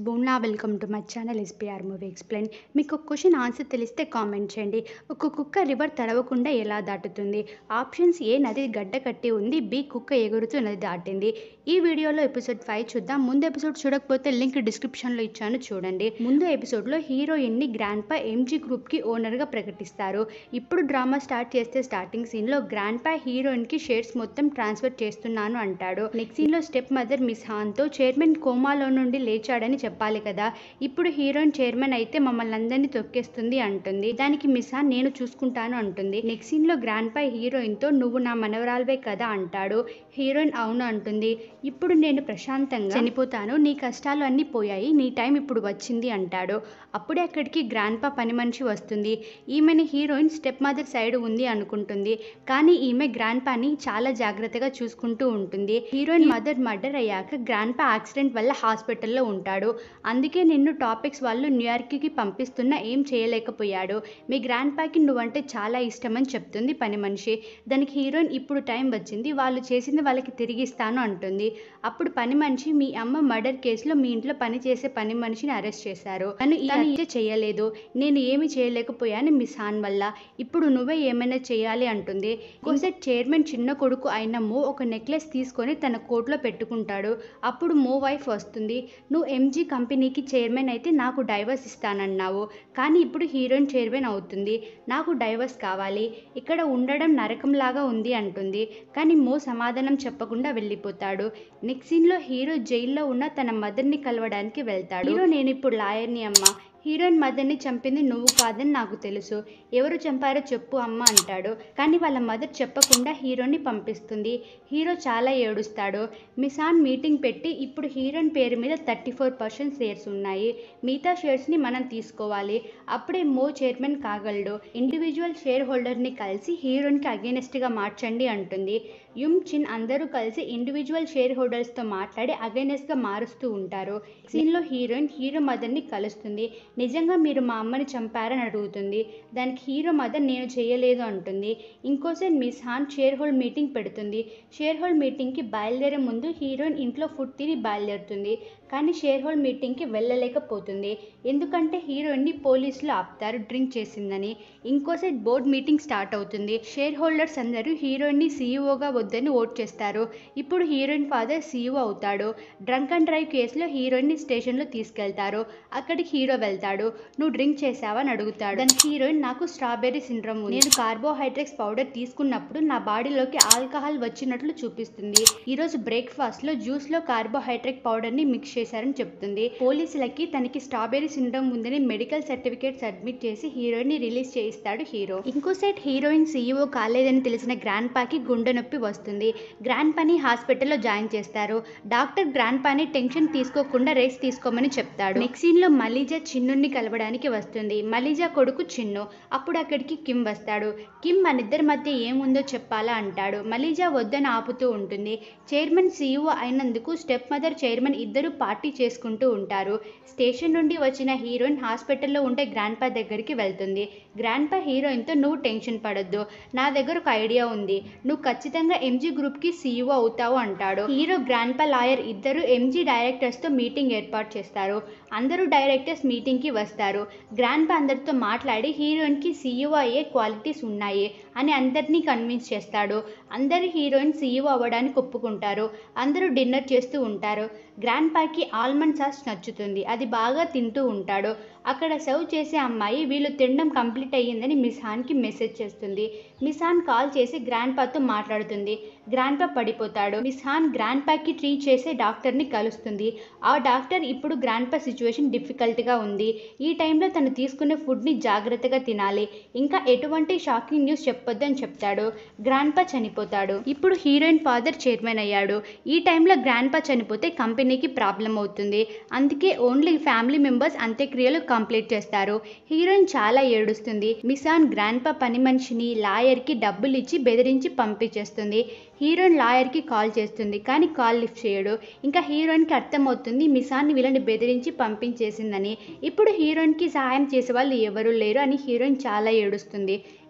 బోనా welcome to my channel SPR movie explain మీకు ఒక question answer తెలిస్తే కామెంట్ చేయండి ఒక కుక్క రివర్ తడవకుండా ఎలా దాటుతుంది ఆప్షన్స్ ఏ నది గడ్డ కట్టి ఉంది బి కుక్క ఎగురుతూ నది దాటింది ఈ వీడియోలో ఎపిసోడ్ ఫైవ్ చూద్దాం ముందు ఎపిసోడ్ చూడకపోతే లింక్ డిస్క్రిప్షన్లో ఇచ్చాను చూడండి ముందు ఎపిసోడ్లో హీరోయిన్ని గ్రాండ్ పా ఎంజీ గ్రూప్కి ఓనర్గా ప్రకటిస్తారు ఇప్పుడు డ్రామా స్టార్ట్ చేస్తే స్టార్టింగ్ సీన్లో గ్రాండ్ పా హీరోయిన్కి షేర్స్ మొత్తం ట్రాన్స్ఫర్ చేస్తున్నాను అంటాడు నెక్స్ట్ సీన్లో స్టెప్ మదర్ మిస్ హాన్తో చైర్మన్ కోమాలో నుండి లేచాడని చెప్పాలి కదా ఇప్పుడు హీరోయిన్ చైర్మన్ అయితే మమ్మల్ని అందరినీ తొక్కేస్తుంది అంటుంది దానికి మిస్ హాన్ నేను చూసుకుంటాను అంటుంది నెక్స్ట్ సీన్లో గ్రాండ్ పై హీరోయిన్తో నువ్వు నా మనవరాల్వే కదా అంటాడు హీరోయిన్ అవును అంటుంది ఇప్పుడు నేను ప్రశాంతంగా చనిపోతాను నీ కష్టాలు అన్నీ పోయాయి నీ టైం ఇప్పుడు వచ్చింది అంటాడు అప్పుడే అక్కడికి గ్రాండ్ పా పని మనిషి వస్తుంది ఈమెని హీరోయిన్ స్టెప్ మదర్ సైడ్ ఉంది అనుకుంటుంది కానీ ఈమె గ్రాండ్ పాని చాలా జాగ్రత్తగా చూసుకుంటూ ఉంటుంది హీరోయిన్ మదర్ మర్డర్ అయ్యాక గ్రాండ్ పా యాక్సిడెంట్ వల్ల హాస్పిటల్లో ఉంటాడు అందుకే నిన్ను టాపిక్స్ వాళ్ళు న్యూయార్క్కి పంపిస్తున్నా ఏం చేయలేకపోయాడు మీ గ్రాండ్ పాకి నువ్వంటే చాలా ఇష్టమని చెప్తుంది పని మనిషి దానికి హీరోయిన్ ఇప్పుడు టైం వచ్చింది వాళ్ళు చేసింది వాళ్ళకి తిరిగిస్తాను అంటుంది అప్పుడు పని మనిషి మీ అమ్మ మర్డర్ కేసులో మీ ఇంట్లో పని చేసే పని మనిషిని అరెస్ట్ చేశారు తను ఈ హత్య చేయలేదు నేను ఏమి చేయలేకపోయాను మిస్ హాన్ వల్ల ఇప్పుడు నువ్వే ఏమైనా చేయాలి అంటుంది కోసెట్ చైర్మన్ చిన్న కొడుకు అయిన మో ఒక నెక్లెస్ తీసుకొని తన కోట్లో పెట్టుకుంటాడు అప్పుడు మో వైఫ్ వస్తుంది నువ్వు ఎంజీ కంపెనీకి చైర్మన్ అయితే నాకు డైవర్స్ ఇస్తానన్నావు కానీ ఇప్పుడు హీరోయిన్ చైర్మన్ అవుతుంది నాకు డైవర్స్ కావాలి ఇక్కడ ఉండడం నరకంలాగా ఉంది అంటుంది కానీ మో సమాధానం చెప్పకుండా వెళ్ళిపోతాడు నెక్స్ట్ సీన్లో హీరో జైల్లో ఉన్న తన మదర్ని కలవడానికి వెళ్తాడు హీరో నేను ఇప్పుడు లాయర్ని అమ్మ హీరోయిన్ మదర్ని చంపింది నువ్వు కాదని నాకు తెలుసు ఎవరు చంపారో చెప్పు అమ్మ అంటాడు కానీ వాళ్ళ మదర్ చెప్పకుండా హీరోని పంపిస్తుంది హీరో చాలా ఏడుస్తాడు మిసాన్ మీటింగ్ పెట్టి ఇప్పుడు హీరోయిన్ పేరు మీద థర్టీ ఫోర్ పర్సెంట్ షేర్స్ ఉన్నాయి మిగతా షేర్స్ని మనం తీసుకోవాలి అప్పుడే మో చైర్మన్ కాగలడు ఇండివిజువల్ షేర్ హోల్డర్ని కలిసి హీరోయిన్కి అగేనెస్ట్గా మార్చండి అంటుంది యుమ్ చిన్ అందరూ కలిసి ఇండివిజువల్ షేర్ హోల్డర్స్తో మాట్లాడి అగైనెస్ట్గా మారుస్తూ ఉంటారు సీన్లో హీరోయిన్ హీరో మదర్ని కలుస్తుంది నిజంగా మీరు మా అమ్మని చంపారని అడుగుతుంది దానికి హీరో మదర్ నేను చేయలేదు అంటుంది ఇంకోసారి miss Han share hold meeting పెడుతుంది షేర్ హోల్డ్ మీటింగ్కి బయలుదేరే ముందు హీరోయిన్ ఇంట్లో ఫుడ్ తిని బయలుదేరుతుంది కానీ షేర్ హోల్డ్ మీటింగ్కి వెళ్ళలేకపోతుంది ఎందుకంటే హీరోయిన్ని పోలీసులు ఆపుతారు డ్రింక్ చేసిందని ఇంకోసైడ్ బోర్డ్ మీటింగ్ స్టార్ట్ అవుతుంది షేర్ హోల్డర్స్ అందరూ హీరోయిన్ని సీఈఓగా వద్దని ఓట్ చేస్తారు ఇప్పుడు హీరోయిన్ ఫాదర్ సీఈఓ అవుతాడు డ్రంక్ అండ్ డ్రైవ్ కేసులో హీరోయిన్ని స్టేషన్లో తీసుకెళ్తారు అక్కడికి హీరో వెళ్తాడు నువ్వు డ్రింక్ చేసావా అని అడుగుతాడు దానికి హీరోయిన్ నాకు స్ట్రాబెర్రీ సిండ్రోమ్ ఉంది నేను కార్బోహైడ్రేట్స్ పౌడర్ తీసుకున్నప్పుడు నా బాడీలోకి ఆల్కహాల్ వచ్చినట్లు చూపిస్తుంది ఈరోజు బ్రేక్ఫాస్ట్ లో జ్యూస్ లో కార్బోహైడ్రేట్ పౌడర్ ని మిక్స్ చేశారని చెప్తుంది పోలీసులకి తనకి స్ట్రాబెర్రీ సిండ్రోమ్ ఉందని మెడికల్ సర్టిఫికేట్ సబ్మిట్ చేసి హీరోయిన్ ని రిలీజ్ చేయిస్తాడు హీరో ఇంకో సైడ్ హీరోయిన్ సీఈఓ కాలేదని తెలిసిన గ్రాండ్ పాకి గుండె నొప్పి వస్తుంది గ్రాండ్ పాని హాస్పిటల్లో జాయిన్ చేస్తారు డాక్టర్ గ్రాండ్ పాని టెన్షన్ తీసుకోకుండా రెస్ట్ తీసుకోమని చెప్తాడు నెక్స్ట్ సీన్ లో మలీజా చిన్నుని కలవడానికి వస్తుంది మలీజా కొడుకు చిన్ను అప్పుడు అక్కడికి కిమ్ వస్తాడు కిమ్ మన ఇద్దరి మధ్య ఏముందో చెప్పాలా అంటాడు మలీజా వద్దని ఆపుతూ ఉంటుంది చైర్మన్ సీఈఓ అయినందుకు స్టెప్ మదర్ చైర్మన్ ఇద్దరు పార్టీ చేసుకుంటూ ఉంటారు స్టేషన్ నుండి వచ్చిన హీరోయిన్ హాస్పిటల్లో ఉండే గ్రాండ్ పా దగ్గరికి వెళ్తుంది గ్రాండ్ పా హీరోయిన్తో నువ్వు టెన్షన్ పడొద్దు నా దగ్గర ఒక ఐడియా ఉంది నువ్వు ఖచ్చితంగా ఎంజీ గ్రూప్కి సీఈఓ అవుతావు అంటాడు హీరో గ్రాండ్ పా లాయర్ ఇద్దరు ఎంజీ డైరెక్టర్స్తో మీటింగ్ ఏర్పాటు చేస్తారు అందరూ డైరెక్టర్స్ మీటింగ్కి వస్తారు గ్రాండ్ పా అందరితో మాట్లాడి హీరోయిన్కి సీఈఓ అయ్యే క్వాలిటీస్ ఉన్నాయి అని అందరినీ కన్విన్స్ చేస్తాడు అందరు హీరోయిన్ సీఈఓ అవ్వడానికి ఒప్పుకుంటారు అందరూ డిన్నర్ చేస్తూ ఉంటారు గ్రాండ్ పాకి ఆల్మండ్ సాస్ నచ్చుతుంది అది బాగా తింటూ ఉంటాడు అక్కడ సర్వ్ చేసే అమ్మాయి వీళ్ళు తినడం కంప్లీట్ అయ్యిందని మిస్ హాన్కి మెసేజ్ చేస్తుంది మిస్ హాన్ కాల్ చేసి గ్రాండ్ పాతో మాట్లాడుతుంది గ్రాండ్ పా పడిపోతాడు మిస్ హాన్ గ్రాండ్ పాకి ట్రీట్ చేసే డాక్టర్ని కలుస్తుంది ఆ డాక్టర్ ఇప్పుడు గ్రాండ్ పా సిచ్యువేషన్ డిఫికల్ట్గా ఉంది ఈ టైంలో తను తీసుకునే ఫుడ్ని జాగ్రత్తగా తినాలి ఇంకా ఎటువంటి షాకింగ్ న్యూస్ చెప్పొద్దు అని చెప్తాడు గ్రాండ్ పా చనిపోతాడు ఇప్పుడు హీరోయిన్ ఫాదర్ చైర్మన్ అయ్యాడు ఈ టైంలో గ్రాండ్ పా చనిపోతే కంపెనీకి ప్రాబ్లం అవుతుంది అందుకే ఓన్లీ ఫ్యామిలీ మెంబర్స్ అంత్యక్రియలు కంప్లీట్ చేస్తారు హీరోయిన్ చాలా ఏడుస్తుంది మిసాన్ గ్రాండ్ పా పని మనిషిని లాయర్కి డబ్బులు ఇచ్చి బెదిరించి పంపించేస్తుంది హీరోయిన్ లాయర్కి కాల్ చేస్తుంది కానీ కాల్ లిఫ్ట్ చేయడు ఇంకా హీరోయిన్కి అర్థమవుతుంది మిసాన్ని వీళ్ళని బెదిరించి పంపించేసిందని ఇప్పుడు హీరోయిన్కి సహాయం చేసే వాళ్ళు ఎవరూ లేరు అని హీరోయిన్ చాలా ఏడుస్తుంది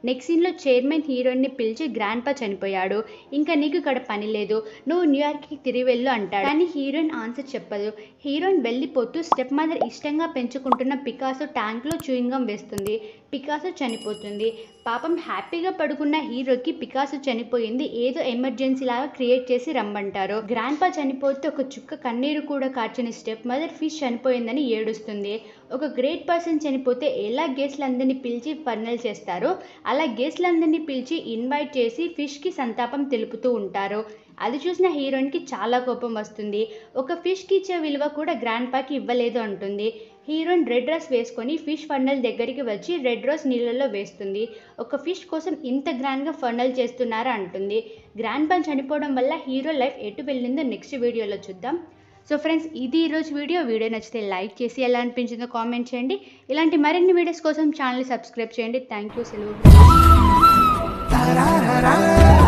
నెక్స్ట్ సీన్లో చైర్మన్ హీరోయిన్ని పిలిచి గ్రాండ్ పా చనిపోయాడు ఇంకా నీకు ఇక్కడ పని లేదు నువ్వు న్యూయార్క్కి తిరిగి వెళ్ళు అంటాడు కానీ హీరోయిన్ ఆన్సర్ చెప్పదు హీరోయిన్ వెళ్ళిపోతూ స్టెప్ మదర్ ఇష్టంగా పెంచుకుంటున్న పికాసో ట్యాంక్లో చూయింగం వేస్తుంది పికాసో చనిపోతుంది పాపం హ్యాపీగా పడుకున్న హీరోకి పికాసో చనిపోయింది ఏదో ఎమర్జెన్సీ లాగా క్రియేట్ చేసి రమ్మంటారు గ్రాండ్ పా చనిపోతే ఒక చుక్క కన్నీరు కూడా కార్చని స్టెప్ మదర్ ఫిష్ చనిపోయిందని ఏడుస్తుంది ఒక గ్రేట్ పర్సన్ చనిపోతే ఎలా గెస్ట్లందరినీ పిలిచి ఫర్నల్ చేస్తారో అలా గెస్ట్లందరినీ పిలిచి ఇన్వైట్ చేసి ఫిష్కి సంతాపం తెలుపుతూ ఉంటారు అది చూసిన హీరోయిన్కి చాలా కోపం వస్తుంది ఒక ఫిష్కి ఇచ్చే విలువ కూడా గ్రాండ్ పాకి ఇవ్వలేదు అంటుంది హీరోయిన్ రెడ్ డ్రెస్ వేసుకొని ఫిష్ ఫర్నల్ దగ్గరికి వచ్చి రెడ్ రోజ్ నీళ్ళలో వేస్తుంది ఒక ఫిష్ కోసం ఇంత గ్రాండ్గా ఫర్నల్ చేస్తున్నారా అంటుంది గ్రాండ్ పా చనిపోవడం వల్ల హీరో లైఫ్ ఎటు వెళ్ళిందో నెక్స్ట్ వీడియోలో చూద్దాం సో ఫ్రెండ్స్ ఇది ఈరోజు వీడియో వీడియో నచ్చితే లైక్ చేసి ఎలా అనిపించిందో కామెంట్ చేయండి ఇలాంటి మరిన్ని వీడియోస్ కోసం ఛానల్ సబ్స్క్రైబ్ చేయండి థ్యాంక్ యూ సెలవు